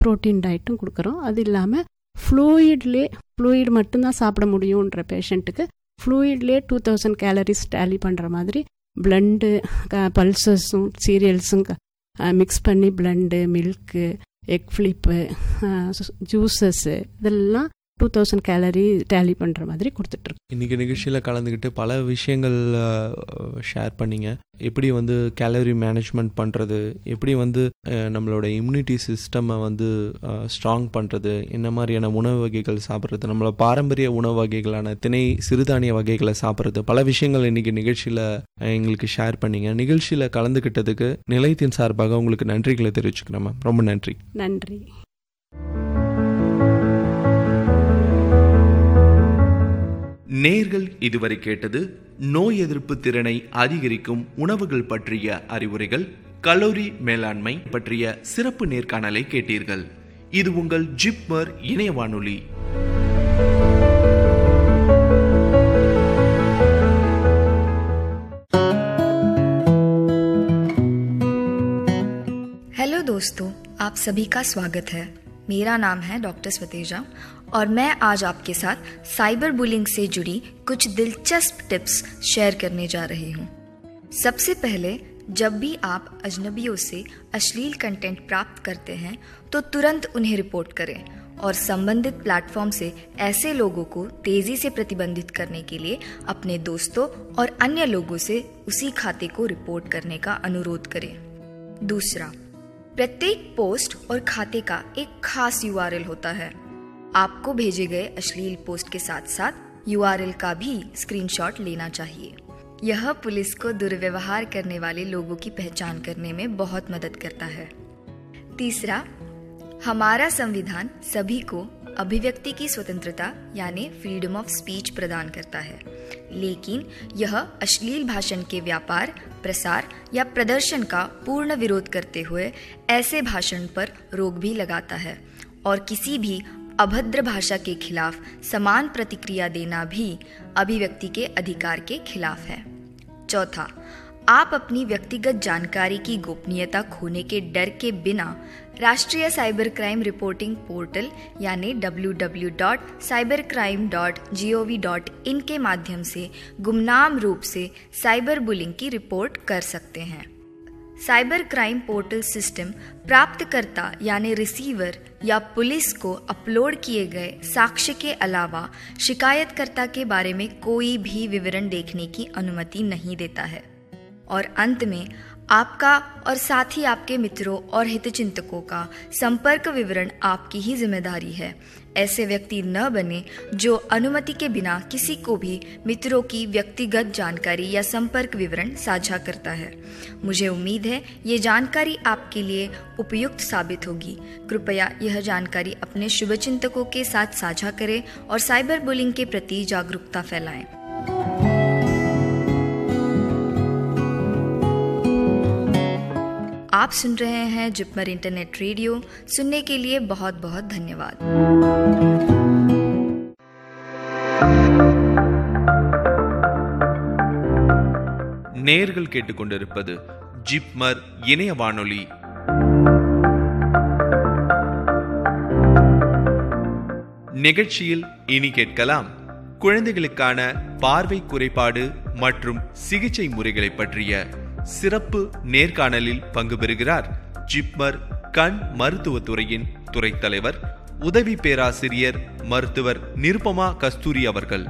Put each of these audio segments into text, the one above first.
Protein டயட்டும் கொடுக்குறோம் அது இல்லாமல் ஃப்ளூயிட்லே ஃப்ளூயிட் மட்டும்தான் சாப்பிட முடியுன்ற பேஷண்ட்டுக்கு ஃப்ளூயிட்லே டூ தௌசண்ட் கேலரிஸ் டேலி பண்ணுற மாதிரி பிளண்டு பல்சஸும் சீரியல்ஸும் மிக்ஸ் பண்ணி blend milk egg flip juices இதெல்லாம் டூ தௌசண்ட் கேலரி டேலி பண்ணுற மாதிரி கொடுத்துட்ருக்கோம் இன்றைக்கி நிகழ்ச்சியில் கலந்துக்கிட்டு பல விஷயங்கள் ஷேர் பண்ணிங்க எப்படி வந்து கேலரி மேனேஜ்மெண்ட் பண்ணுறது எப்படி வந்து அஹ், நம்மளோட இம்யூனிட்டி சிஸ்டமை வந்து ஸ்ட்ராங் பண்ணுறது என்ன மாதிரியான உணவு வகைகள் சாப்பிட்றது நம்மளோட பாரம்பரிய உணவு வகைகளான திணை சிறுதானிய வகைகளை சாப்பிட்றது பல விஷயங்கள் இன்றைக்கி நிகழ்ச்சியில் எங்களுக்கு ஷேர் பண்ணிங்க நிகழ்ச்சியில் கலந்துக்கிட்டதுக்கு நிலையத்தின் சார்பாக உங்களுக்கு நன்றிகளை தெரிவிச்சுக்கிறேன் மேம் ரொம்ப நன்றி நன்றி நேர்கள் இதுவரை கேட்டது நோய் எதிர்ப்பு திறனை அதிகரிக்கும் உணவுகள் பற்றிய அறிவுரைகள் கலோரி மேலாண்மை பற்றிய சிறப்பு நேர்காணலை கேட்டீர்கள் இது உங்கள் ஜிப்மர் இணைய வானொலி हेलो दोस्तों आप सभी का स्वागत है मेरा नाम है डॉक्टर स्वतेजा और मैं आज आपके साथ साइबर बुलिंग से जुड़ी कुछ दिलचस्प टिप्स शेयर करने जा रही हूँ सबसे पहले जब भी आप अजनबियों से अश्लील कंटेंट प्राप्त करते हैं तो तुरंत उन्हें रिपोर्ट करें और संबंधित प्लेटफॉर्म से ऐसे लोगों को तेजी से प्रतिबंधित करने के लिए अपने दोस्तों और अन्य लोगों से उसी खाते को रिपोर्ट करने का अनुरोध करें दूसरा प्रत्येक पोस्ट और खाते का एक खास यूआरएल होता है आपको भेजे गए अश्लील पोस्ट के साथ साथ यूआरएल का भी स्क्रीनशॉट लेना चाहिए यह पुलिस को दुर्व्यवहार करने वाले लोगों की पहचान करने में बहुत मदद करता है तीसरा हमारा संविधान सभी को अभिव्यक्ति की स्वतंत्रता यानी फ्रीडम ऑफ स्पीच प्रदान करता है लेकिन यह अश्लील भाषण के व्यापार प्रसार या प्रदर्शन का पूर्ण विरोध करते हुए ऐसे भाषण पर रोक भी लगाता है और किसी भी अभद्र भाषा के खिलाफ समान प्रतिक्रिया देना भी अभिव्यक्ति के अधिकार के खिलाफ है चौथा आप अपनी व्यक्तिगत जानकारी की गोपनीयता खोने के डर के बिना राष्ट्रीय साइबर क्राइम रिपोर्टिंग पोर्टल यानी www.cybercrime.gov.in के माध्यम से गुमनाम रूप से साइबर बुलिंग की रिपोर्ट कर सकते हैं साइबर क्राइम पोर्टल सिस्टम प्राप्तकर्ता यानी रिसीवर या पुलिस को अपलोड किए गए साक्ष्य के अलावा शिकायतकर्ता के बारे में कोई भी विवरण देखने की अनुमति नहीं देता है और अंत में आपका और साथ ही आपके मित्रों और हितचिंतकों का संपर्क विवरण आपकी ही जिम्मेदारी है ऐसे व्यक्ति न बने जो अनुमति के बिना किसी को भी मित्रों की व्यक्तिगत जानकारी या संपर्क विवरण साझा करता है मुझे उम्मीद है ये जानकारी आपके लिए उपयुक्त साबित होगी कृपया यह जानकारी अपने शुभचिंतकों के साथ साझा करें और साइबर बुलिंग के प्रति जागरूकता फैलाएं आप सुन रहे हैं जिपमर इंटरनेट रेडियो सुनने के लिए बहुत बहुत धन्यवाद நேர்கள் கேட்டுக்கொண்டிருப்பது ஜிப்மர் இணைய வானொலி நிகழ்ச்சியில் இனி கேட்கலாம் குழந்தைகளுக்கான பார்வை குறைபாடு மற்றும் சிகிச்சை முறைகளை பற்றிய சிறப்பு நேர்காணலில் பங்கு பெறுகிறார் ஜிப்மர் கண் மருத்துவத்துறையின் துறை தலைவர் உதவி பேராசிரியர் மருத்துவர் நிருபமா கஸ்தூரி அவர்கள்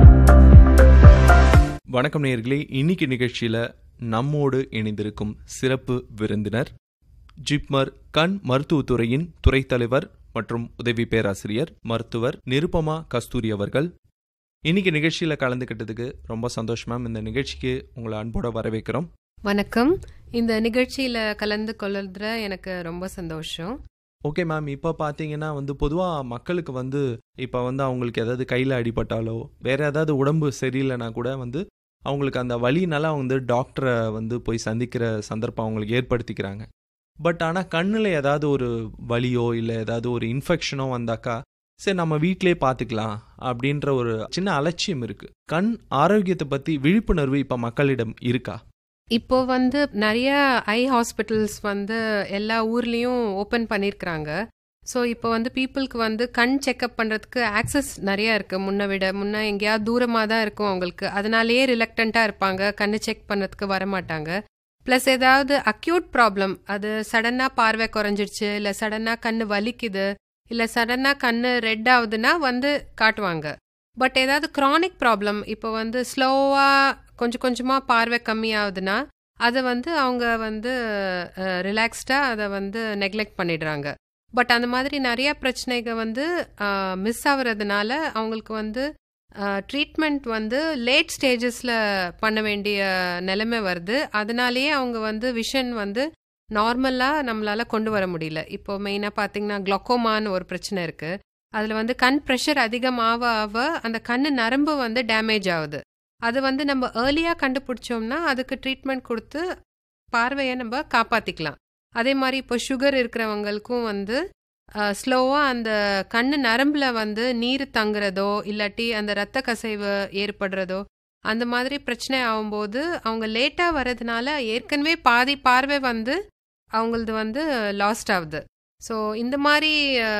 வணக்கம் நேயர்களே இன்னைக்கு நிகழ்ச்சியில் நம்மோடு இணைந்திருக்கும் சிறப்பு விருந்தினர் ஜிப்மர் கண் மருத்துவத்துறையின் துறை தலைவர் மற்றும் உதவி பேராசிரியர் மருத்துவர் நிருபமா கஸ்தூரி அவர்கள் இன்னைக்கு நிகழ்ச்சியில் கலந்துக்கிட்டதுக்கு ரொம்ப சந்தோஷம் மேம் இந்த நிகழ்ச்சிக்கு உங்களை அன்போட வரவேற்கிறோம் வணக்கம் இந்த நிகழ்ச்சியில் கலந்து கொள்ளுறதுல எனக்கு ரொம்ப சந்தோஷம் ஓகே மேம் இப்போ பார்த்தீங்கன்னா வந்து பொதுவாக மக்களுக்கு வந்து இப்போ வந்து அவங்களுக்கு ஏதாவது கையில் அடிபட்டாலோ வேற ஏதாவது உடம்பு சரியில்லைனா கூட வந்து அவங்களுக்கு அந்த வலினால அவங்க வந்து டாக்டரை வந்து போய் சந்திக்கிற சந்தர்ப்பம் அவங்களுக்கு ஏற்படுத்திக்கிறாங்க பட் ஆனால் கண்ணில் ஏதாவது ஒரு வலியோ இல்லை ஏதாவது ஒரு இன்ஃபெக்ஷனோ வந்தாக்கா சரி நம்ம வீட்டிலே பார்த்துக்கலாம் அப்படின்ற ஒரு சின்ன அலட்சியம் இருக்கு கண் ஆரோக்கியத்தை பற்றி விழிப்புணர்வு இப்போ மக்களிடம் இருக்கா இப்போ வந்து நிறைய ஐ ஹாஸ்பிட்டல்ஸ் வந்து எல்லா ஊர்லேயும் ஓப்பன் பண்ணியிருக்கிறாங்க ஸோ இப்போ வந்து பீப்புளுக்கு வந்து கண் செக்அப் பண்ணுறதுக்கு ஆக்சஸ் நிறையா இருக்குது முன்ன விட முன்ன எங்கேயாவது தூரமாக தான் இருக்கும் அவங்களுக்கு அதனாலேயே ரிலக்டண்ட்டாக இருப்பாங்க கண்ணு செக் பண்ணுறதுக்கு வரமாட்டாங்க ப்ளஸ் ஏதாவது அக்யூட் ப்ராப்ளம் அது சடனாக பார்வை குறைஞ்சிருச்சு இல்லை சடனாக கண் வலிக்குது இல்லை சடனாக கண் ரெட் ஆகுதுன்னா வந்து காட்டுவாங்க பட் ஏதாவது க்ரானிக் ப்ராப்ளம் இப்போ வந்து ஸ்லோவாக கொஞ்சம் கொஞ்சமாக பார்வை கம்மியாகுதுன்னா அதை வந்து அவங்க வந்து ரிலாக்ஸ்டாக அதை வந்து நெக்லெக்ட் பண்ணிடுறாங்க பட் அந்த மாதிரி நிறைய பிரச்சனைகள் வந்து மிஸ் ஆகுறதுனால அவங்களுக்கு வந்து ட்ரீட்மெண்ட் வந்து லேட் ஸ்டேஜஸில் பண்ண வேண்டிய நிலைமை வருது அதனாலேயே அவங்க வந்து விஷன் வந்து நார்மலாக நம்மளால் கொண்டு வர முடியல இப்போ மெயினாக பார்த்தீங்கன்னா குளோக்கோமான்னு ஒரு பிரச்சனை இருக்குது அதில் வந்து கண் ப்ரெஷர் அதிகமாக ஆக அந்த கண் நரம்பு வந்து டேமேஜ் ஆகுது அது வந்து நம்ம ஏர்லியாக கண்டுபிடிச்சோம்னா அதுக்கு ட்ரீட்மெண்ட் கொடுத்து பார்வையை நம்ம காப்பாற்றிக்கலாம் அதே மாதிரி இப்போ சுகர் இருக்கிறவங்களுக்கும் வந்து ஸ்லோவாக அந்த கண் நரம்பில் வந்து நீர் தங்குறதோ இல்லாட்டி அந்த ரத்த கசைவு ஏற்படுறதோ அந்த மாதிரி பிரச்சனை ஆகும்போது அவங்க லேட்டாக வர்றதுனால ஏற்கனவே பாதி பார்வை வந்து அவங்களது வந்து லாஸ்ட் ஆகுது ஸோ இந்த மாதிரி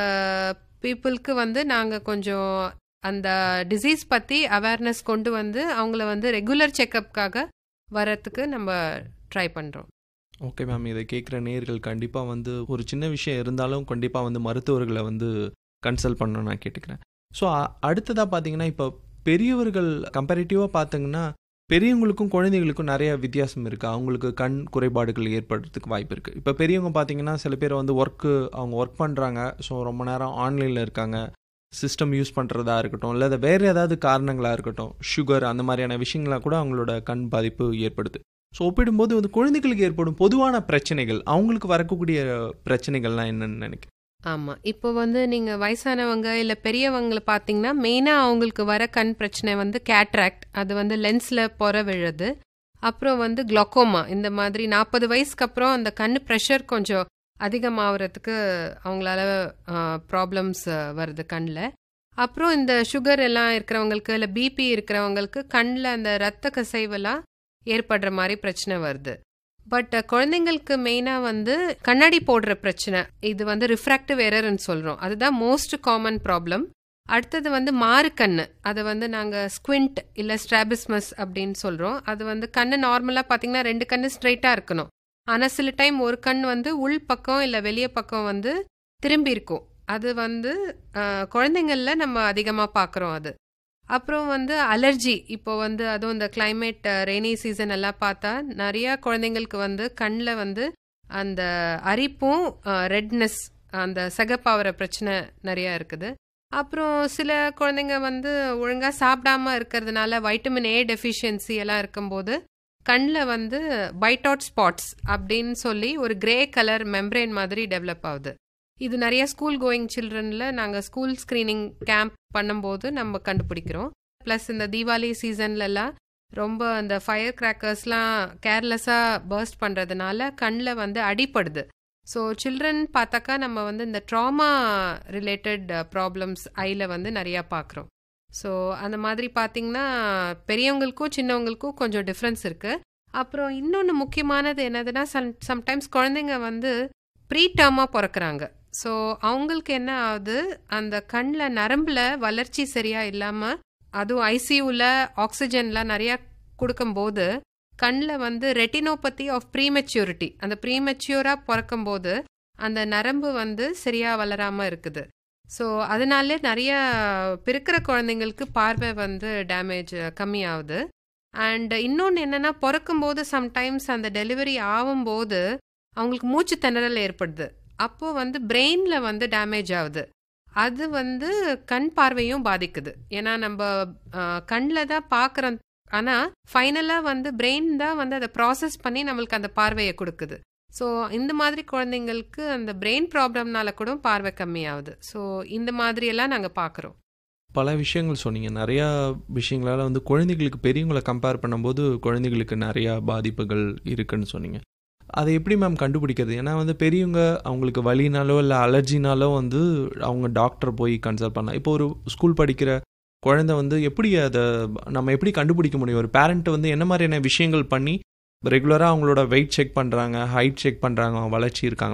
பீப்புளுக்கு வந்து நாங்கள் கொஞ்சம் அந்த டிசீஸ் பற்றி அவேர்னஸ் கொண்டு வந்து அவங்கள வந்து ரெகுலர் செக்கப்புக்காக வரத்துக்கு நம்ம ட்ரை பண்ணுறோம் ஓகே மேம் இதை கேட்குற நேர்கள் கண்டிப்பாக வந்து ஒரு சின்ன விஷயம் இருந்தாலும் கண்டிப்பாக வந்து மருத்துவர்களை வந்து கன்சல்ட் பண்ணணும்னு நான் கேட்டுக்கிறேன் ஸோ அடுத்ததாக பார்த்தீங்கன்னா இப்போ பெரியவர்கள் கம்பேரிட்டிவாக பார்த்தீங்கன்னா பெரியவங்களுக்கும் குழந்தைகளுக்கும் நிறைய வித்தியாசம் இருக்குது அவங்களுக்கு கண் குறைபாடுகள் ஏற்படுறதுக்கு வாய்ப்பு இருக்குது இப்போ பெரியவங்க பார்த்தீங்கன்னா சில பேர் வந்து ஒர்க்கு அவங்க ஒர்க் பண்ணுறாங்க ஸோ ரொம்ப நேரம் ஆன்லைனில் இருக்காங்க சிஸ்டம் யூஸ் பண்ணுறதா இருக்கட்டும் இல்லை வேறு ஏதாவது காரணங்களாக இருக்கட்டும் சுகர் அந்த மாதிரியான விஷயங்களாக கூட அவங்களோட கண் பாதிப்பு ஏற்படுது ஸோ ஒப்பிடும்போது வந்து குழந்தைகளுக்கு ஏற்படும் பொதுவான பிரச்சனைகள் அவங்களுக்கு வரக்கூடிய பிரச்சனைகள்லாம் என்னன்னு நினைக்கிறேன் ஆமாம் இப்போ வந்து நீங்கள் வயசானவங்க இல்லை பெரியவங்களை பார்த்தீங்கன்னா மெயினாக அவங்களுக்கு வர கண் பிரச்சனை வந்து கேட்ராக்ட் அது வந்து லென்ஸில் பொற விழுது அப்புறம் வந்து குளோக்கோமா இந்த மாதிரி நாற்பது வயசுக்கு அப்புறம் அந்த கண் ப்ரெஷர் கொஞ்சம் அதிகமாகிறதுக்கு அவங்களால ப்ராப்ளம்ஸ் வருது கண்ணில் அப்புறம் இந்த சுகர் எல்லாம் இருக்கிறவங்களுக்கு இல்லை பிபி இருக்கிறவங்களுக்கு கண்ணில் அந்த ரத்த கசைவெல்லாம் ஏற்படுற மாதிரி பிரச்சனை வருது பட் குழந்தைங்களுக்கு மெயினாக வந்து கண்ணாடி போடுற பிரச்சனை இது வந்து ரிஃப்ராக்டிவ் எரர்னு சொல்கிறோம் அதுதான் மோஸ்ட் காமன் ப்ராப்ளம் அடுத்தது வந்து மாறு கண்ணு அதை வந்து நாங்கள் ஸ்குவிண்ட் இல்லை ஸ்ட்ராபிஸ்மஸ் அப்படின்னு சொல்கிறோம் அது வந்து கண்ணு நார்மலாக பார்த்தீங்கன்னா ரெண்டு கண்ணு ஸ்ட்ரைட்டாக இருக்கணும் ஆனால் சில டைம் ஒரு கண் வந்து உள் பக்கம் இல்லை வெளியே பக்கம் வந்து திரும்பி இருக்கும் அது வந்து குழந்தைங்களில் நம்ம அதிகமாக பார்க்குறோம் அது அப்புறம் வந்து அலர்ஜி இப்போ வந்து அதுவும் இந்த கிளைமேட் ரெய்னி சீசன் எல்லாம் பார்த்தா நிறையா குழந்தைங்களுக்கு வந்து கண்ணில் வந்து அந்த அரிப்பும் ரெட்னஸ் அந்த சகப்பாவர பிரச்சனை நிறையா இருக்குது அப்புறம் சில குழந்தைங்க வந்து ஒழுங்காக சாப்பிடாம இருக்கிறதுனால வைட்டமின் ஏ டெஃபிஷியன்சி எல்லாம் இருக்கும்போது கண்ணில் வந்து பைட் ஸ்பாட்ஸ் அப்படின்னு சொல்லி ஒரு கிரே கலர் மெம்ப்ரெயின் மாதிரி டெவலப் ஆகுது இது நிறைய ஸ்கூல் கோயிங் சில்ட்ரனில் நாங்கள் ஸ்கூல் ஸ்க்ரீனிங் கேம்ப் பண்ணும்போது நம்ம கண்டுபிடிக்கிறோம் ப்ளஸ் இந்த தீபாவளி சீசன்லலாம் ரொம்ப அந்த ஃபயர் கிராக்கர்ஸ்லாம் கேர்லெஸ்ஸாக பர்ஸ்ட் பண்ணுறதுனால கண்ணில் வந்து அடிப்படுது ஸோ சில்ட்ரன் பார்த்தாக்கா நம்ம வந்து இந்த ட்ராமா ரிலேட்டட் ப்ராப்ளம்ஸ் ஐயில் வந்து நிறையா பார்க்குறோம் ஸோ அந்த மாதிரி பார்த்திங்கன்னா பெரியவங்களுக்கும் சின்னவங்களுக்கும் கொஞ்சம் டிஃப்ரென்ஸ் இருக்குது அப்புறம் இன்னொன்று முக்கியமானது என்னதுன்னா சம் சம்டைம்ஸ் குழந்தைங்க வந்து ப்ரீ டேர்மாக பிறக்கிறாங்க ஸோ அவங்களுக்கு என்ன ஆகுது அந்த கண்ணில் நரம்பில் வளர்ச்சி சரியாக இல்லாமல் அதுவும் ஐசியூவில் ஆக்சிஜன்லாம் நிறையா கொடுக்கும்போது கண்ணில் வந்து ரெட்டினோபதி ஆஃப் ப்ரீமெச்சூரிட்டி அந்த ப்ரீமெச்சூராக பிறக்கும்போது அந்த நரம்பு வந்து சரியாக வளராமல் இருக்குது ஸோ அதனாலே நிறைய பிறக்கிற குழந்தைங்களுக்கு பார்வை வந்து டேமேஜ் கம்மியாகுது அண்ட் இன்னொன்று என்னென்னா பிறக்கும்போது சம்டைம்ஸ் அந்த டெலிவரி ஆகும்போது அவங்களுக்கு மூச்சு திணறல் ஏற்படுது அப்போ வந்து பிரெயினில் வந்து டேமேஜ் ஆகுது அது வந்து கண் பார்வையும் பாதிக்குது ஏன்னா நம்ம கண்ணில் தான் பார்க்குறோம் ஆனால் ஃபைனலாக வந்து பிரெயின் தான் வந்து அதை ப்ராசஸ் பண்ணி நம்மளுக்கு அந்த பார்வையை கொடுக்குது ஸோ இந்த மாதிரி குழந்தைங்களுக்கு அந்த பிரெயின் ப்ராப்ளம்னால கூட பார்வை கம்மியாகுது ஸோ இந்த மாதிரியெல்லாம் நாங்கள் பார்க்குறோம் பல விஷயங்கள் சொன்னீங்க நிறையா விஷயங்களால் வந்து குழந்தைகளுக்கு பெரியவங்களை கம்பேர் பண்ணும்போது குழந்தைகளுக்கு நிறையா பாதிப்புகள் இருக்குன்னு சொன்னீங்க அதை எப்படி மேம் கண்டுபிடிக்கிறது ஏன்னா வந்து பெரியவங்க அவங்களுக்கு வலினாலோ இல்லை அலர்ஜினாலோ வந்து அவங்க டாக்டர் போய் கன்சல்ட் பண்ணலாம் இப்போ ஒரு ஸ்கூல் படிக்கிற குழந்தை வந்து எப்படி அதை நம்ம எப்படி கண்டுபிடிக்க முடியும் ஒரு பேரண்ட் வந்து என்ன மாதிரியான விஷயங்கள் பண்ணி ரெகுலராக அவங்களோட வெயிட் செக் பண்ணுறாங்க ஹைட் செக் பண்ணுறாங்க வளர்ச்சி இருக்காங்களா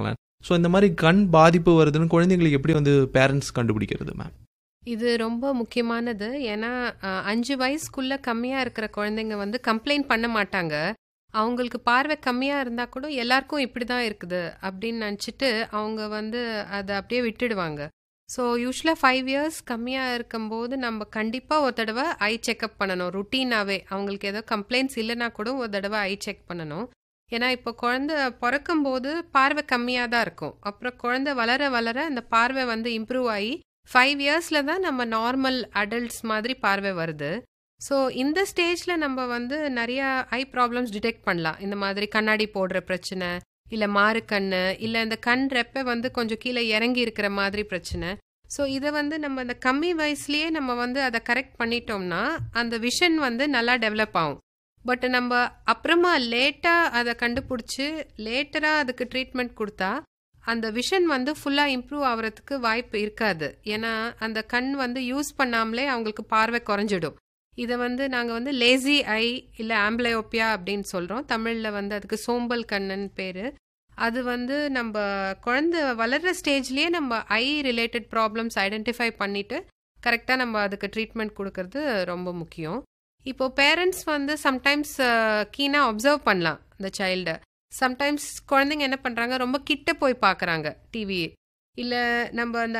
ஸோ இந்த மாதிரி கண் பாதிப்பு வருதுன்னு குழந்தைங்களுக்கு எப்படி வந்து பேரண்ட்ஸ் கண்டுபிடிக்கிறது மேம் இது ரொம்ப முக்கியமானது ஏன்னா அஹ், அஞ்சு வயசுக்குள்ள கம்மியா இருக்கிற குழந்தைங்க வந்து கம்ப்ளைண்ட் பண்ண மாட்டாங்க அவங்களுக்கு பார்வை கம்மியா இருந்தா கூட எல்லாருக்கும் இப்படி தான் இருக்குது அப்படின்னு நினச்சிட்டு அவங்க வந்து அதை அப்படியே விட்டுடுவாங்க ஸோ யூஸ்வலாக ஃபைவ் இயர்ஸ் கம்மியாக இருக்கும்போது நம்ம கண்டிப்பாக ஒரு தடவை ஐ செக்அப் பண்ணணும் ருட்டீனாகவே அவங்களுக்கு ஏதோ கம்ப்ளைண்ட்ஸ் இல்லைன்னா கூட ஒரு தடவை ஐ செக் பண்ணணும் ஏன்னா இப்போ குழந்தை பிறக்கும்போது பார்வை கம்மியாக தான் இருக்கும் அப்புறம் குழந்தை வளர வளர அந்த பார்வை வந்து இம்ப்ரூவ் ஆகி ஃபைவ் இயர்ஸில் தான் நம்ம நார்மல் அடல்ட்ஸ் மாதிரி பார்வை வருது ஸோ இந்த ஸ்டேஜில் நம்ம வந்து நிறைய ஐ ப்ராப்ளம்ஸ் டிடெக்ட் பண்ணலாம் இந்த மாதிரி கண்ணாடி போடுற பிரச்சனை இல்லை மாறு கண்ணு இல்லை இந்த கண் ரெப்பை வந்து கொஞ்சம் கீழே இறங்கி இருக்கிற மாதிரி பிரச்சனை ஸோ இதை வந்து நம்ம இந்த கம்மி வயசுலயே நம்ம வந்து அதை கரெக்ட் பண்ணிட்டோம்னா அந்த விஷன் வந்து நல்லா டெவலப் ஆகும் பட் நம்ம அப்புறமா லேட்டாக அதை கண்டுபிடிச்சி லேட்டராக அதுக்கு ட்ரீட்மெண்ட் கொடுத்தா அந்த விஷன் வந்து ஃபுல்லாக இம்ப்ரூவ் ஆகிறதுக்கு வாய்ப்பு இருக்காது ஏன்னா அந்த கண் வந்து யூஸ் பண்ணாமலே அவங்களுக்கு பார்வை குறைஞ்சிடும் இதை வந்து நாங்கள் வந்து லேசி ஐ இல்லை ஆம்பிளையோப்பியா அப்படின்னு சொல்கிறோம் தமிழில் வந்து அதுக்கு சோம்பல் கண்ணுன்னு பேர் அது வந்து நம்ம குழந்தை வளர்கிற ஸ்டேஜ்லேயே நம்ம ஐ ரிலேட்டட் ப்ராப்ளம்ஸ் ஐடென்டிஃபை பண்ணிவிட்டு கரெக்டாக நம்ம அதுக்கு ட்ரீட்மெண்ட் கொடுக்கறது ரொம்ப முக்கியம் இப்போ பேரண்ட்ஸ் வந்து சம்டைம்ஸ் கீனாக அப்சர்வ் பண்ணலாம் இந்த சைல்டை சம்டைம்ஸ் குழந்தைங்க என்ன பண்ணுறாங்க ரொம்ப கிட்ட போய் பார்க்குறாங்க டிவி இல்லை நம்ம அந்த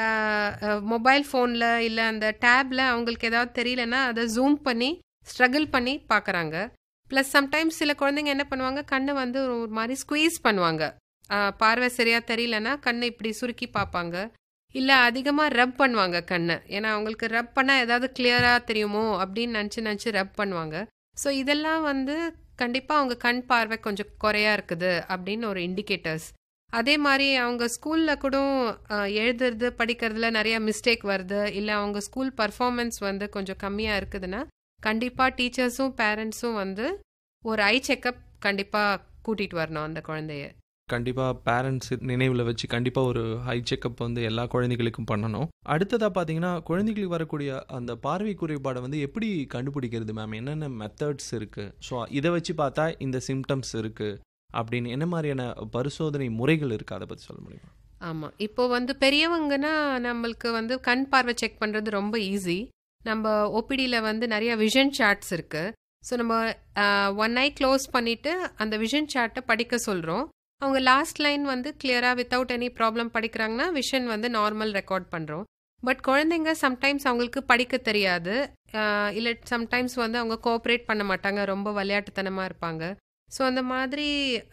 மொபைல் ஃபோனில் இல்லை அந்த டேப்பில் அவங்களுக்கு ஏதாவது தெரியலன்னா அதை ஜூம் பண்ணி ஸ்ட்ரகிள் பண்ணி பார்க்குறாங்க ப்ளஸ் சம்டைம்ஸ் சில குழந்தைங்க என்ன பண்ணுவாங்க கண்ணை வந்து ஒரு மாதிரி ஸ்குவீஸ் பண்ணுவாங்க அஹ், பார்வை சரியாக தெரியலன்னா கண்ணை இப்படி சுருக்கி பார்ப்பாங்க இல்லை அதிகமாக ரப் பண்ணுவாங்க கண்ணை ஏன்னா அவங்களுக்கு ரப் பண்ணால் ஏதாவது கிளியராக தெரியுமோ அப்படின்னு நினச்சி நினச்சி ரப் பண்ணுவாங்க ஸோ இதெல்லாம் வந்து கண்டிப்பாக அவங்க கண் பார்வை கொஞ்சம் குறையா இருக்குது அப்படின்னு ஒரு இண்டிகேட்டர்ஸ் அதே மாதிரி அவங்க ஸ்கூலில் கூட அஹ், எழுதுறது படிக்கிறதுல நிறைய மிஸ்டேக் வருது இல்லை அவங்க ஸ்கூல் பர்ஃபார்மன்ஸ் வந்து கொஞ்சம் கம்மியாக இருக்குதுன்னா கண்டிப்பாக டீச்சர்ஸும் பேரண்ட்ஸும் வந்து ஒரு ஐ செக்கப் கண்டிப்பாக கூட்டிகிட்டு வரணும் அந்த குழந்தைய கண்டிப்பாக பேரண்ட்ஸ் நினைவில் வச்சு கண்டிப்பாக ஒரு ஹை செக்கப் வந்து எல்லா குழந்தைகளுக்கும் பண்ணணும் அடுத்ததாக பார்த்தீங்கன்னா குழந்தைகளுக்கு வரக்கூடிய அந்த பார்வை குறைபாடை வந்து எப்படி கண்டுபிடிக்கிறது மேம் என்னென்ன மெத்தட்ஸ் இருக்குது ஸோ இதை வச்சு பார்த்தா இந்த சிம்டம்ஸ் இருக்குது அப்படின்னு என்ன மாதிரியான பரிசோதனை முறைகள் இருக்குது அதை பற்றி சொல்ல முடியுமா ஆமாம் இப்போ வந்து பெரியவங்கன்னா நம்மளுக்கு வந்து கண் பார்வை செக் பண்ணுறது ரொம்ப ஈஸி நம்ம ஓபிடியில் வந்து நிறைய விஷன் சார்ட்ஸ் இருக்குது ஸோ நம்ம ஒன் ஐ க்ளோஸ் பண்ணிவிட்டு அந்த விஷன் சார்ட்டை படிக்க சொல்கிறோம் அவங்க லாஸ்ட் லைன் வந்து கிளியராக வித்தவுட் எனி ப்ராப்ளம் படிக்கிறாங்கன்னா விஷன் வந்து நார்மல் ரெக்கார்ட் பண்ணுறோம் பட் குழந்தைங்க சம்டைம்ஸ் அவங்களுக்கு படிக்க தெரியாது இல்லை சம்டைம்ஸ் வந்து அவங்க கோஆப்ரேட் பண்ண மாட்டாங்க ரொம்ப விளையாட்டுத்தனமாக இருப்பாங்க ஸோ அந்த மாதிரி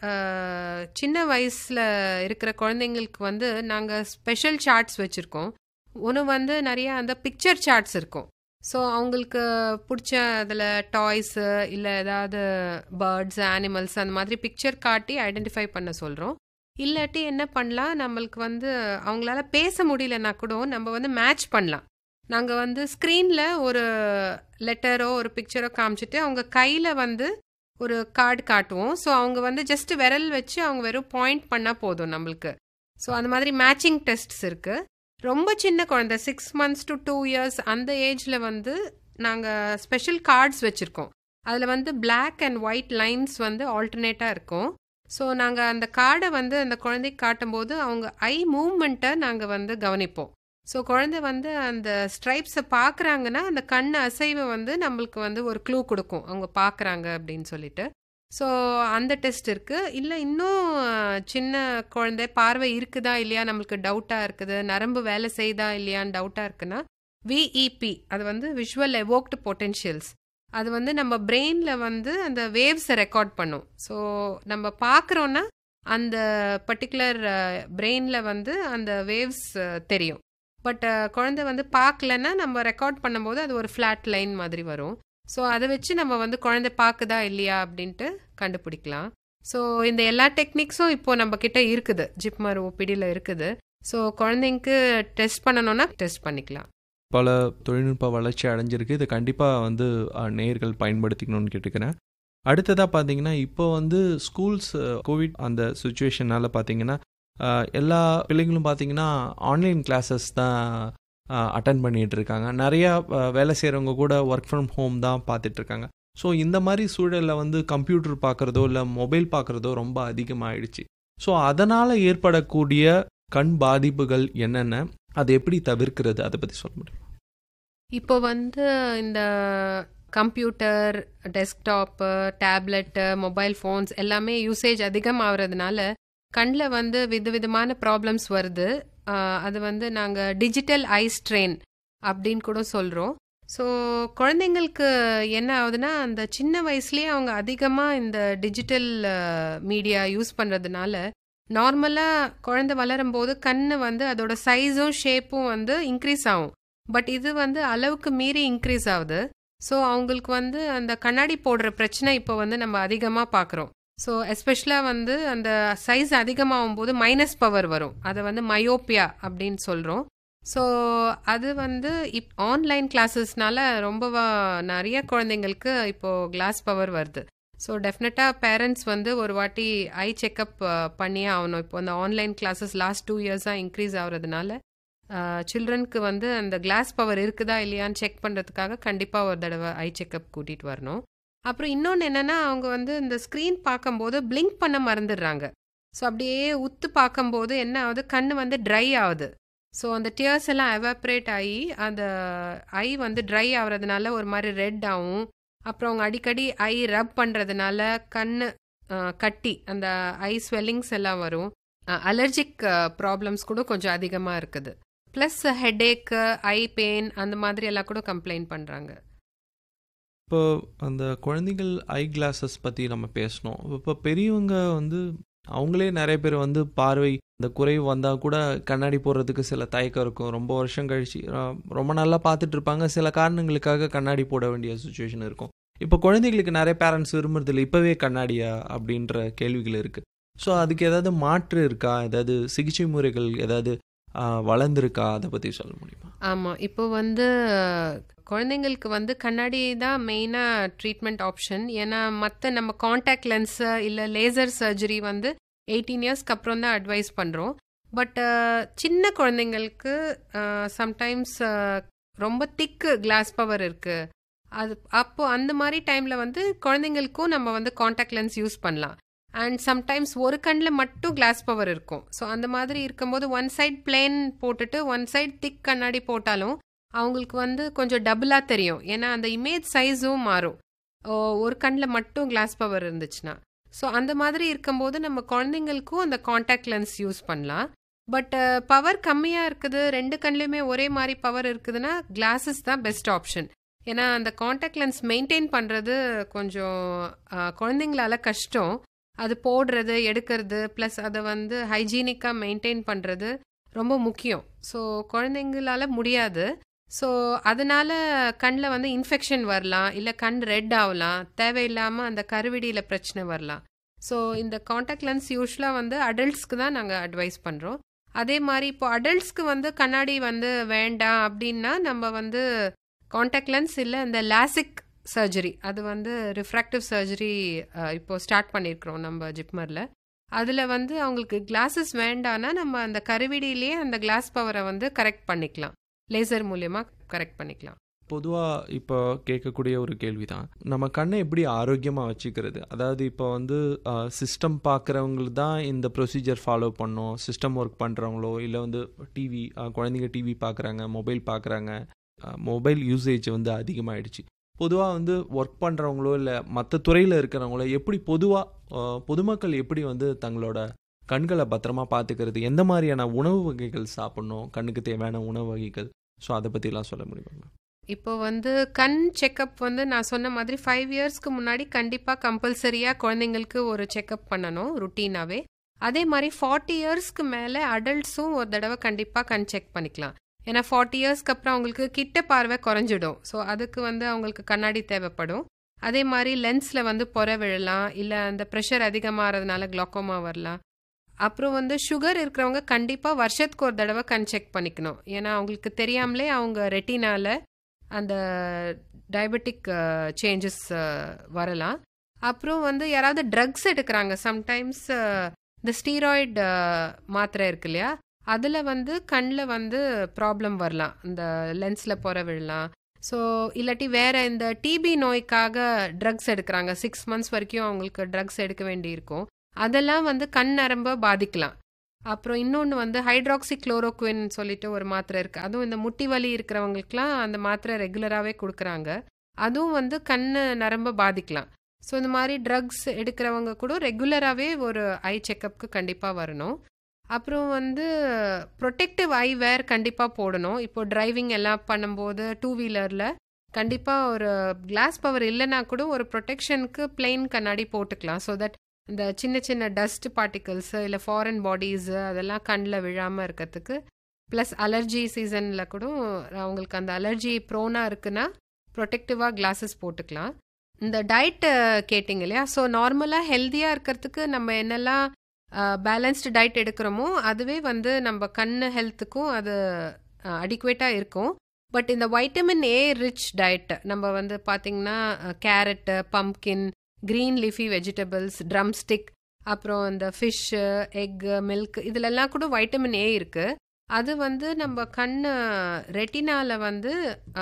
அஹ், சின்ன வயசில் இருக்கிற குழந்தைங்களுக்கு வந்து நாங்கள் ஸ்பெஷல் சார்ட்ஸ் வச்சுருக்கோம் ஒன்று வந்து நிறைய அந்த பிக்சர் சார்ட்ஸ் இருக்கும் ஸோ அவங்களுக்கு பிடிச்ச அதில் டாய்ஸு இல்லை ஏதாவது பேர்ட்ஸ் அனிமல்ஸ் அந்த மாதிரி பிக்சர் காட்டி ஐடென்டிஃபை பண்ண சொல்கிறோம் இல்லாட்டி என்ன பண்ணலாம் நம்மளுக்கு வந்து அவங்களால பேச முடியலன்னா கூட நம்ம வந்து மேட்ச் பண்ணலாம் நாங்கள் வந்து ஸ்க்ரீனில் ஒரு லெட்டரோ ஒரு பிக்சரோ காமிச்சிட்டு அவங்க கையில் வந்து ஒரு கார்டு காட்டுவோம் ஸோ அவங்க வந்து ஜஸ்ட் விரல் வச்சு அவங்க வெறும் பாயிண்ட் பண்ணால் போதும் நம்மளுக்கு ஸோ அந்த மாதிரி மேட்சிங் டெஸ்ட்ஸ் இருக்குது ரொம்ப சின்ன குழந்தை six months to two years அந்த ஏஜில் வந்து நாங்கள் ஸ்பெஷல் கார்ட்ஸ் வச்சுருக்கோம் அதில் வந்து Black அண்ட் ஒயிட் லைன்ஸ் வந்து ஆல்டர்னேட்டாக இருக்கும் ஸோ நாங்கள் அந்த கார்டை வந்து அந்த குழந்தைக்கு காட்டும்போது அவங்க ஐ மூவ்மெண்ட்டை நாங்கள் வந்து கவனிப்போம் ஸோ குழந்தை வந்து அந்த ஸ்ட்ரைப்ஸை பார்க்குறாங்கன்னா அந்த கண் அசைவை வந்து நம்மளுக்கு வந்து ஒரு க்ளூ கொடுக்கும் அவங்க பார்க்குறாங்க அப்படின்னு சொல்லிட்டு ஸோ அந்த டெஸ்ட் இருக்குது இல்லை இன்னும் அஹ், சின்ன குழந்தை பார்வை இருக்குதா இல்லையா நம்மளுக்கு டவுட்டாக இருக்குது நரம்பு வேலை செய்தா இல்லையான்னு டவுட்டாக இருக்குன்னா விஇபி அது வந்து விஷுவல் எவோக்டு பொட்டென்ஷியல்ஸ் அது வந்து நம்ம பிரெயினில் வந்து அந்த வேவ்ஸை ரெக்கார்ட் பண்ணும் ஸோ நம்ம பார்க்குறோன்னா அந்த பர்டிகுலர் பிரெயினில் வந்து அந்த வேவ்ஸ் தெரியும் பட் குழந்தை வந்து பார்க்கலன்னா நம்ம ரெக்கார்ட் பண்ணும்போது அது ஒரு ஃப்ளாட் லைன் மாதிரி வரும் ஸோ அதை வச்சு நம்ம வந்து குழந்தை பார்க்குதா இல்லையா அப்படின்ட்டு கண்டுபிடிக்கலாம் ஸோ இந்த எல்லா டெக்னிக்ஸும் இப்போ நம்ம கிட்ட இருக்குது ஜிப்மர் ஓபிடியில் இருக்குது ஸோ குழந்தைங்களுக்கு டெஸ்ட் பண்ணணும்னா டெஸ்ட் பண்ணிக்கலாம் பல தொழில்நுட்ப வளர்ச்சி அடைஞ்சிருக்கு இதை கண்டிப்பாக வந்து அஹ், நேயர்கள் பயன்படுத்திக்கணும்னு கேட்டுக்கிறேன் அடுத்ததாக பார்த்தீங்கன்னா இப்போ வந்து ஸ்கூல்ஸ் கோவிட் அந்த சுச்சுவேஷனால் பார்த்தீங்கன்னா அஹ், எல்லா பிள்ளைங்களும் பார்த்தீங்கன்னா ஆன்லைன் கிளாஸஸ் தான் அட்டன் பண்ணிட்டு இருக்காங்க நிறையா அஹ், வேலை செய்கிறவங்க கூட ஒர்க் ஃப்ரம் ஹோம் தான் பார்த்துட்டு இருக்காங்க ஸோ இந்த மாதிரி சூழலில் வந்து கம்ப்யூட்டர் பார்க்குறதோ இல்லை மொபைல் பார்க்குறதோ ரொம்ப அதிகமாகிடுச்சு ஸோ அதனால் ஏற்படக்கூடிய கண் பாதிப்புகள் என்னென்ன அதை எப்படி தவிர்க்கிறது அதை பற்றி சொல்ல முடியும் இப்போ வந்து இந்த computer desktop tablet mobile phones எல்லாமே யூசேஜ் அதிகம் ஆகுறதுனால கண்ணில் வந்து விதவிதமான ப்ராப்ளம்ஸ் வருது ஆஹ் அது வந்து நாங்கள் டிஜிட்டல் ஐ ஸ்ட்ரெயின் அப்படின்னு கூட சொல்கிறோம் ஸோ குழந்தைங்களுக்கு என்ன ஆகுதுன்னா அந்த சின்ன வயசுலேயே அவங்க அதிகமாக இந்த டிஜிட்டல் மீடியா யூஸ் பண்ணுறதுனால நார்மலாக குழந்தை வளரும் போது கண் வந்து அதோட சைஸும் ஷேப்பும் வந்து இன்க்ரீஸ் ஆகும் பட் இது வந்து அளவுக்கு மீறி இன்க்ரீஸ் ஆகுது ஸோ அவங்களுக்கு வந்து அந்த கண்ணாடி போடுற பிரச்சனை இப்போ வந்து நம்ம அதிகமாக பார்க்குறோம் ஸோ எஸ்பெஷலாக வந்து அந்த சைஸ் அதிகமாகும் போது மைனஸ் பவர் வரும் அதை வந்து மயோப்பியா அப்படின்னு சொல்கிறோம் ஸோ அது வந்து இப் ஆன்லைன் கிளாஸஸ்னால ரொம்ப வ- நிறைய குழந்தைங்களுக்கு இப்போது கிளாஸ் பவர் வருது ஸோ டெஃபினட்டாக பேரண்ட்ஸ் வந்து ஒரு வாட்டி ஐ செக்கப் பண்ணியே ஆகணும் இப்போ அந்த ஆன்லைன் கிளாஸஸ் லாஸ்ட் டூ இயர்ஸாக இன்க்ரீஸ் ஆகுறதுனால சில்ட்ரனுக்கு வந்து அந்த கிளாஸ் பவர் இருக்குதா இல்லையான்னு செக் பண்ணுறதுக்காக கண்டிப்பாக ஒரு தடவை ஐ செக்கப் கூட்டிகிட்டு வரணும் அப்புறம் இன்னொன்று என்னென்னா அவங்க வந்து இந்த ஸ்க்ரீன் பார்க்கும்போது பிளிங்க் பண்ண மறந்துடுறாங்க ஸோ அப்படியே உத்து பார்க்கும்போது என்ன ஆகுது கண் வந்து ட்ரை ஆகுது ஸோ அந்த டியர்ஸ் எல்லாம் எவாப்ரேட் ஆகி அந்த ஐ வந்து ட்ரை ஆகுறதுனால ஒரு மாதிரி ரெட் ஆகும் அப்புறம் அவங்க அடிக்கடி ஐ ரப் பண்ணுறதுனால கண் கட்டி அந்த ஐ ஸ்வெல்லிங்ஸ் எல்லாம் வரும் அலர்ஜிக் ப்ராப்ளம்ஸ் கூட கொஞ்சம் அதிகமாக இருக்குது ப்ளஸ் ஹெடேக்கு ஐ பெயின் அந்த மாதிரி எல்லாம் கூட கம்ப்ளைண்ட் பண்ணுறாங்க இப்போ அந்த குழந்தைகள் ஐ கிளாஸஸ் பற்றி நம்ம பேசணும் இப்போ பெரியவங்க வந்து அவங்களே நிறைய பேர் வந்து பார்வை இந்த குறைவு வந்தால் கூட கண்ணாடி போடுறதுக்கு சில தயக்கம் இருக்கும் ரொம்ப வருஷம் கழிச்சு அஹ், ரொம்ப நல்லா பார்த்துட்டு இருப்பாங்க சில காரணங்களுக்காக கண்ணாடி போட வேண்டிய சுச்சுவேஷன் இருக்கும் இப்போ குழந்தைகளுக்கு நிறைய பேரண்ட்ஸ் விரும்புறதில்ல இப்போவே கண்ணாடியா அப்படின்ற கேள்விகள் இருக்குது ஸோ அதுக்கு ஏதாவது மாற்று இருக்கா ஏதாவது சிகிச்சை முறைகள் ஏதாவது அஹ், வளர்ந்திருக்கா அதை பற்றி சொல்ல முடியுமா ஆமாம் இப்போ வந்து அஹ், குழந்தைங்களுக்கு வந்து கண்ணாடி தான் மெயினாக ட்ரீட்மெண்ட் ஆப்ஷன் ஏன்னா மற்ற நம்ம காண்டாக்ட் லென்ஸு இல்லை லேசர் சர்ஜரி வந்து எயிட்டீன் இயர்ஸ்க்கு அப்புறம் தான் அட்வைஸ் பண்ணுறோம் பட் சின்ன குழந்தைங்களுக்கு சம்டைம்ஸ் ரொம்ப திக்கு கிளாஸ் பவர் இருக்குது அது அப்போ அந்த மாதிரி டைமில் வந்து குழந்தைங்களுக்கும் நம்ம வந்து காண்டாக்ட் லென்ஸ் யூஸ் பண்ணலாம் அண்ட் சம்டைம்ஸ் ஒரு கண்ணில் மட்டும் கிளாஸ் பவர் இருக்கும் ஸோ அந்த மாதிரி இருக்கும்போது ஒன் சைட் பிளேன் போட்டுட்டு ஒன் சைட் திக் கண்ணாடி போட்டாலும் அவங்களுக்கு வந்து கொஞ்சம் டபுளாக தெரியும் ஏன்னா அந்த இமேஜ் சைஸும் மாறும் ஓ, ஒரு கண்ணில் மட்டும் கிளாஸ் பவர் இருந்துச்சுன்னா ஸோ அந்த மாதிரி இருக்கும்போது நம்ம குழந்தைங்களுக்கும் அந்த காண்டாக்ட் லென்ஸ் யூஸ் பண்ணலாம் பட் பவர் கம்மியாக இருக்குது ரெண்டு கண்ணுலையுமே ஒரே மாதிரி பவர் இருக்குதுன்னா கிளாஸஸ் தான் பெஸ்ட் ஆப்ஷன் ஏன்னா அந்த காண்டாக்ட் லென்ஸ் மெயின்டைன் பண்ணுறது கொஞ்சம் அஹ், குழந்தைங்களால கஷ்டம் அது போடுறது எடுக்கிறது ப்ளஸ் அதை வந்து ஹைஜீனிக்காக மெயின்டைன் பண்ணுறது ரொம்ப முக்கியம் ஸோ குழந்தைங்களால முடியாது ஸோ அதனால கண்ணில் வந்து இன்ஃபெக்ஷன் வரலாம் இல்லை கண் ரெட் ஆகலாம் தேவையில்லாமல் அந்த கருவிடியில் பிரச்சனை வரலாம் ஸோ இந்த காண்டாக்ட் லென்ஸ் யூஸ்வலாக வந்து அடல்ட்ஸ்க்கு தான் நாங்கள் அட்வைஸ் பண்ணுறோம் அதே மாதிரி இப்போ அடல்ட்ஸ்க்கு வந்து கண்ணாடி வந்து வேண்டாம் அப்படின்னா நம்ம வந்து காண்டாக்ட் லென்ஸ் இல்லை இந்த லாசிக் சர்ஜரி அது வந்து ரிஃப்ராக்டிவ் சர்ஜரி இப்போ ஸ்டார்ட் பண்ணியிருக்கிறோம் நம்ம ஜிப்மரில் அதில் வந்து அவங்களுக்கு கிளாஸஸ் வேண்டான்னா நம்ம அந்த கருவிடியிலேயே அந்த கிளாஸ் பவரை வந்து கரெக்ட் பண்ணிக்கலாம் லேசர் மூலியமாக கரெக்ட் பண்ணிக்கலாம் பொதுவாக இப்போ கேட்கக்கூடிய ஒரு கேள்வி தான் நம்ம கண்ணை எப்படி ஆரோக்கியமாக வச்சுக்கிறது அதாவது இப்போ வந்து சிஸ்டம் பார்க்குறவங்களுக்கு தான் இந்த ப்ரொசீஜர் ஃபாலோ பண்ணோம் சிஸ்டம் ஒர்க் பண்ணுறவங்களோ இல்லை வந்து டிவி குழந்தைங்க டிவி பார்க்குறாங்க மொபைல் பார்க்குறாங்க மொபைல் யூசேஜ் வந்து அதிகமாகிடுச்சு பொதுவாக வந்து ஒர்க் பண்ணுறவங்களோ இல்லை மற்ற துறையில் இருக்கிறவங்களோ எப்படி பொதுவாக பொதுமக்கள் எப்படி வந்து தங்களோட கண்களை பத்திரமா பார்த்துக்கிறது எந்த மாதிரியான உணவு வகைகள் சாப்பிடணும் கண்ணுக்கு தேவையான உணவு வகைகள் ஸோ அதை பற்றிலாம் சொல்ல முடியுமா இப்போ வந்து கண் செக்கப் வந்து நான் சொன்ன மாதிரி ஃபைவ் இயர்ஸ்க்கு முன்னாடி கண்டிப்பாக கம்பல்சரியாக குழந்தைங்களுக்கு ஒரு செக்கப் பண்ணணும் ருட்டீனாகவே அதே மாதிரி ஃபார்ட்டி இயர்ஸ்க்கு மேலே அடல்ட்ஸும் ஒரு தடவை கண்டிப்பாக கண் செக் பண்ணிக்கலாம் ஏன்னா ஃபார்ட்டி இயர்ஸ்க்கு அப்புறம் அவங்களுக்கு கிட்ட பார்வை குறைஞ்சிடும் ஸோ அதுக்கு வந்து அவங்களுக்கு கண்ணாடி தேவைப்படும் அதே மாதிரி லென்ஸில் வந்து பொற விழலாம் இல்லை அந்த ப்ரெஷர் அதிகமாகிறதுனால குளோக்கோமா வரலாம் அப்புறம் வந்து சுகர் இருக்கிறவங்க கண்டிப்பாக வருஷத்துக்கு ஒரு தடவை கண் செக் பண்ணிக்கணும் ஏன்னா அவங்களுக்கு தெரியாமலே அவங்க ரெட்டினால அந்த டயபெட்டிக் சேஞ்சஸ் வரலாம் அப்புறம் வந்து யாராவது ட்ரக்ஸ் எடுக்கிறாங்க சம்டைம்ஸ் இந்த ஸ்டீராய்டு மாத்திரை இருக்கு இல்லையா அதில் வந்து கண்ணில் வந்து ப்ராப்ளம் வரலாம் இந்த லென்ஸில் பொற விழலாம் ஸோ இல்லாட்டி வேற இந்த டிபி நோய்க்காக ட்ரக்ஸ் எடுக்கிறாங்க சிக்ஸ் மந்த்ஸ் வரைக்கும் அவங்களுக்கு ட்ரக்ஸ் எடுக்க வேண்டியிருக்கும் அதெல்லாம் வந்து கண் நரம்ப பாதிக்கலாம் அப்புறம் இன்னொன்று வந்து ஹைட்ராக்சி குளோரோக்வின் சொல்லிட்டு ஒரு மாத்திரை இருக்குது அதுவும் இந்த முட்டி வலி இருக்கிறவங்களுக்குலாம் அந்த மாத்திரை ரெகுலராகவே கொடுக்குறாங்க அதுவும் வந்து கண் நரம்ப பாதிக்கலாம் ஸோ இந்த மாதிரி ட்ரக்ஸ் எடுக்கிறவங்க கூட ரெகுலராகவே ஒரு ஐ செக்கப்புக்கு கண்டிப்பாக வரணும் அப்புறம் வந்து ப்ரொடெக்டிவ் ஐ வேர் கண்டிப்பாக போடணும் இப்போ டிரைவிங் எல்லாம் பண்ணும்போது டூ வீலரில் கண்டிப்பாக ஒரு கிளாஸ் பவர் இல்லைன்னா கூட ஒரு ப்ரொடெக்ஷனுக்கு பிளெயின் கண்ணாடி போட்டுக்கலாம் ஸோ தட் இந்த சின்ன சின்ன டஸ்ட் பார்ட்டிகல்ஸு இல்லை ஃபாரின் பாடிஸு அதெல்லாம் கண்ணில் விழாமல் இருக்கிறதுக்கு ப்ளஸ் அலர்ஜி சீசனில் கூட அவங்களுக்கு அந்த அலர்ஜி ப்ரோனாக இருக்குன்னா ப்ரொடெக்டிவாக கிளாஸஸ் போட்டுக்கலாம் இந்த டயட்டு கேட்டிங்க இல்லையா ஸோ நார்மலாக ஹெல்த்தியாக இருக்கிறதுக்கு நம்ம என்னெல்லாம் பேலன்ஸ்டு டயட் எடுக்கிறோமோ அதுவே வந்து நம்ம கண் ஹெல்த்துக்கும் அது அடிக்குவேட்டாக இருக்கும் பட் இந்த வைட்டமின் ஏ ரிச் டயட் நம்ம வந்து பார்த்திங்கன்னா carrot pumpkin green leafy vegetables drum stick அப்புறம் இந்த ஃபிஷ்ஷு எக்கு மில்க் இதிலெல்லாம் கூட வைட்டமின் ஏ இருக்குது அது வந்து நம்ம கண் ரெட்டினால வந்து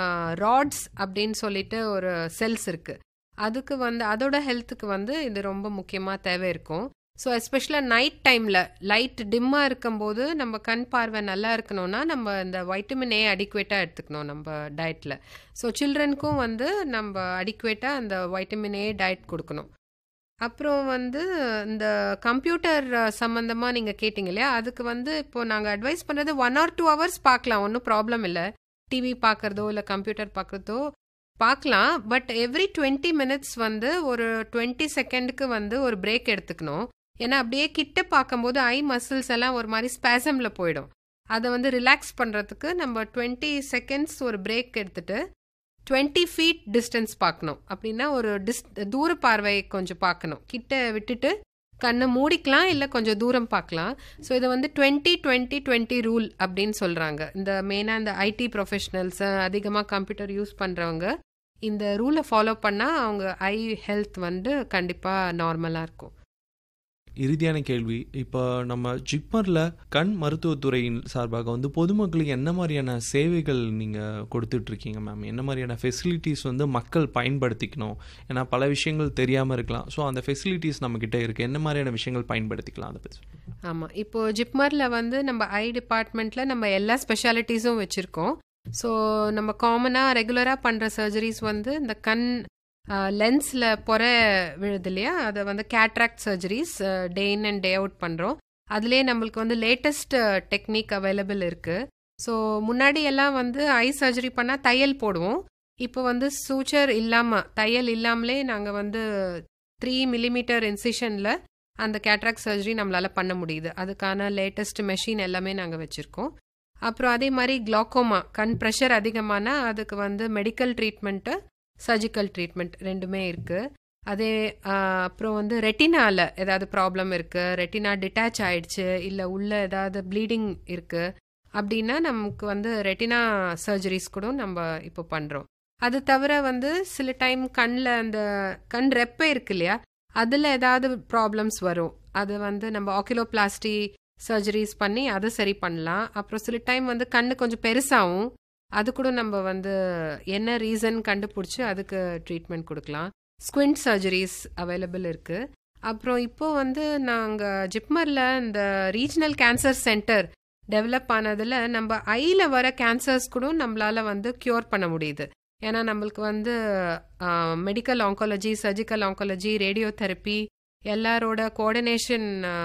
ராட்ஸ் அப்படின்னு சொல்லிட்டு ஒரு செல்ஸ் இருக்குது அதுக்கு வந்து அதோட ஹெல்த்துக்கு வந்து இது ரொம்ப முக்கியமாக தேவை இருக்கும் ஸோ எஸ்பெஷலாக நைட் டைமில் லைட் டிம்மாக இருக்கும்போது நம்ம கண் பார்வை நல்லா இருக்கணும்னா நம்ம இந்த வைட்டமின் ஏ அடிக்குவேட்டாக எடுத்துக்கணும் நம்ம டயட்டில் ஸோ சில்ட்ரனுக்கும் வந்து நம்ம அடிக்குவேட்டாக அந்த வைட்டமின் ஏ டயட் கொடுக்கணும் அப்புறம் வந்து இந்த கம்ப்யூட்டர் சம்மந்தமாக நீங்கள் கேட்டிங்க இல்லையா அதுக்கு வந்து இப்போ நாங்கள் அட்வைஸ் பண்ணுறது ஒன் ஆர் டூ ஹவர்ஸ் பார்க்கலாம் ஒன்றும் ப்ராப்ளம் இல்லை டிவி பார்க்குறதோ இல்லை கம்ப்யூட்டர் பார்க்குறதோ பார்க்கலாம் பட் எவ்ரி டுவெண்ட்டி மினிட்ஸ் வந்து ஒரு டுவெண்ட்டி செகண்டுக்கு வந்து ஒரு பிரேக் எடுத்துக்கணும் ஏன்னா அப்படியே கிட்ட பார்க்கும்போது ஐ மசில்ஸ் எல்லாம் ஒரு மாதிரி ஸ்பேசமில் போயிடும் அதை வந்து ரிலாக்ஸ் பண்ணுறதுக்கு நம்ம டுவெண்ட்டி செகண்ட்ஸ் ஒரு பிரேக் எடுத்துட்டு டுவெண்ட்டி ஃபீட் டிஸ்டன்ஸ் பார்க்கணும் அப்படின்னா ஒரு டிஸ் தூர பார்வை கொஞ்சம் பார்க்கணும் கிட்ட விட்டுட்டு கண்ணை மூடிக்கலாம் இல்லை கொஞ்சம் தூரம் பார்க்கலாம் ஸோ இதை வந்து டுவெண்ட்டி டுவெண்ட்டி டுவெண்ட்டி ரூல் அப்படின்னு சொல்கிறாங்க இந்த மெயினாக இந்த ஐடி ப்ரொஃபஷனல்ஸ் அதிகமாக கம்ப்யூட்டர் யூஸ் பண்ணுறவங்க இந்த ரூலை ஃபாலோ பண்ணால் அவங்க ஐ ஹெல்த் வந்து கண்டிப்பாக நார்மலாக இருக்கும் இறுதியான கேள்வி இப்போ நம்ம ஜிப்மரில் கண் மருத்துவத்துறையின் சார்பாக வந்து பொதுமக்களுக்கு என்ன மாதிரியான சேவைகள் நீங்கள் கொடுத்துட்ருக்கீங்க மேம் என்ன மாதிரியான ஃபெசிலிட்டிஸ் வந்து மக்கள் பயன்படுத்திக்கணும் ஏன்னா பல விஷயங்கள் தெரியாமல் இருக்கலாம் ஸோ அந்த ஃபெசிலிட்டிஸ் நம்மக்கிட்ட இருக்குது என்ன மாதிரியான விஷயங்கள் பயன்படுத்திக்கலாம் அதை பற்றி ஆமாம் இப்போது ஜிப்மரில் வந்து நம்ம ஐ டிபார்ட்மெண்ட்டில் நம்ம எல்லா ஸ்பெஷாலிட்டிஸும் வச்சுருக்கோம் ஸோ நம்ம காமனாக ரெகுலராக பண்ணுற சர்ஜரிஸ் வந்து இந்த கண் லென்ஸில் பொற விழுது இல்லையா அதை வந்து cataract surgeries day in and day out பண்ணுறோம் அதுலேயே நம்மளுக்கு வந்து லேட்டஸ்ட் டெக்னிக் அவைலபிள் இருக்குது ஸோ முன்னாடி எல்லாம் வந்து ஐ சர்ஜரி பண்ணால் தையல் போடுவோம் இப்போ வந்து சூச்சர் இல்லாமல் தையல் இல்லாமலே நாங்கள் வந்து த்ரீ மில்லிமீட்டர் இன்சிஷனில் அந்த கேட்ராக்ட் சர்ஜரி நம்மளால் பண்ண முடியுது அதுக்கான லேட்டஸ்ட் மெஷின் எல்லாமே நாங்கள் வச்சுருக்கோம் அப்புறம் அதே மாதிரி குளாக்கோமா கண் ப்ரெஷர் அதிகமானா அதுக்கு வந்து மெடிக்கல் ட்ரீட்மெண்ட்டு சர்ஜிக்கல் ட்ரீட்மெண்ட் ரெண்டுமே இருக்குது அதே அப்புறம் வந்து ரெட்டினாவில் ஏதாவது ப்ராப்ளம் இருக்குது ரெட்டினா டிட்டாச் ஆயிடுச்சு இல்லை உள்ள ஏதாவது ப்ளீடிங் இருக்குது அப்படின்னா நமக்கு வந்து ரெட்டினா சர்ஜரிஸ் கூட நம்ம இப்போ பண்ணுறோம் அது தவிர வந்து சில டைம் கண்ணில் அந்த கண் ரெப்பை இருக்கு இல்லையா அதில் ஏதாவது ப்ராப்ளம்ஸ் வரும் அது வந்து நம்ம ஆக்கிலோபிளாஸ்டி சர்ஜரிஸ் பண்ணி அதை சரி பண்ணலாம் அப்புறம் சில டைம் வந்து கண்ணு கொஞ்சம் பெருசாகும் அது கூட நம்ம வந்து என்ன ரீசன் கண்டுபிடிச்சி அதுக்கு ட்ரீட்மெண்ட் கொடுக்கலாம் ஸ்குவிண்ட் சர்ஜரிஸ் அவைலபிள் இருக்குது அப்புறம் இப்போ வந்து நாங்கள் ஜிப்மரில் இந்த ரீஜனல் கேன்சர் சென்டர் டெவலப் ஆனதில் நம்ம ஐயில் வர கேன்சர்ஸ் கூட நம்மளால் வந்து க்யூர் பண்ண முடியுது ஏன்னா நம்மளுக்கு வந்து medical oncology surgical oncology radiotherapy எல்லாரோட கோஆர்டினேஷன்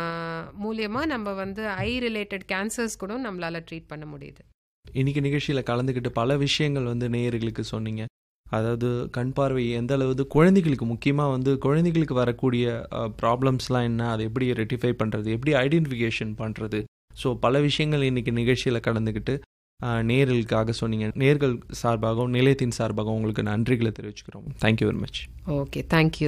மூலியமாக நம்ம வந்து ஐ ரிலேட்டட் கேன்சர்ஸ் கூட நம்மளால் ட்ரீட் பண்ண முடியுது இன்னைக்கு நிகழ்ச்சியில் கலந்துக்கிட்டு பல விஷயங்கள் வந்து நேயர்களுக்கு சொன்னீங்க அதாவது கண் பார்வை எந்த அளவு குழந்தைகளுக்கு முக்கியமாக வந்து குழந்தைகளுக்கு வரக்கூடிய ப்ராப்ளம்ஸ்லாம் என்ன அதை எப்படி ரெட்டிஃபை பண்ணுறது எப்படி ஐடென்டிஃபிகேஷன் பண்ணுறது ஸோ பல விஷயங்கள் இன்னைக்கு நிகழ்ச்சியில் கலந்துக்கிட்டு நேர்களுக்காக சொன்னீங்க நேர்கள் சார்பாகவும் நிலையத்தின் சார்பாகவும் உங்களுக்கு நன்றிகளை தெரிவிச்சுக்கிறோம் thank you very much okay thank you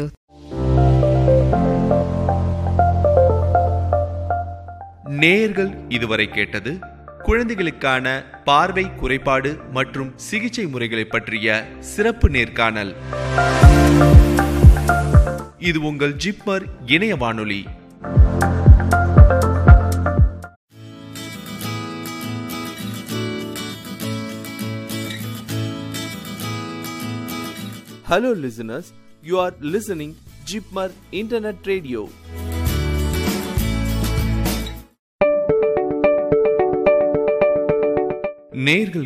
நேர்கள் இதுவரை கேட்டது குழந்தைகளுக்கான பார்வை குறைபாடு மற்றும் சிகிச்சை முறைகளை பற்றிய சிறப்பு நேர்காணல் இது உங்கள் ஜிப்மர் இணைய வானொலி Hello listeners, you are listening Jipmar Internet Radio. நேர்கள்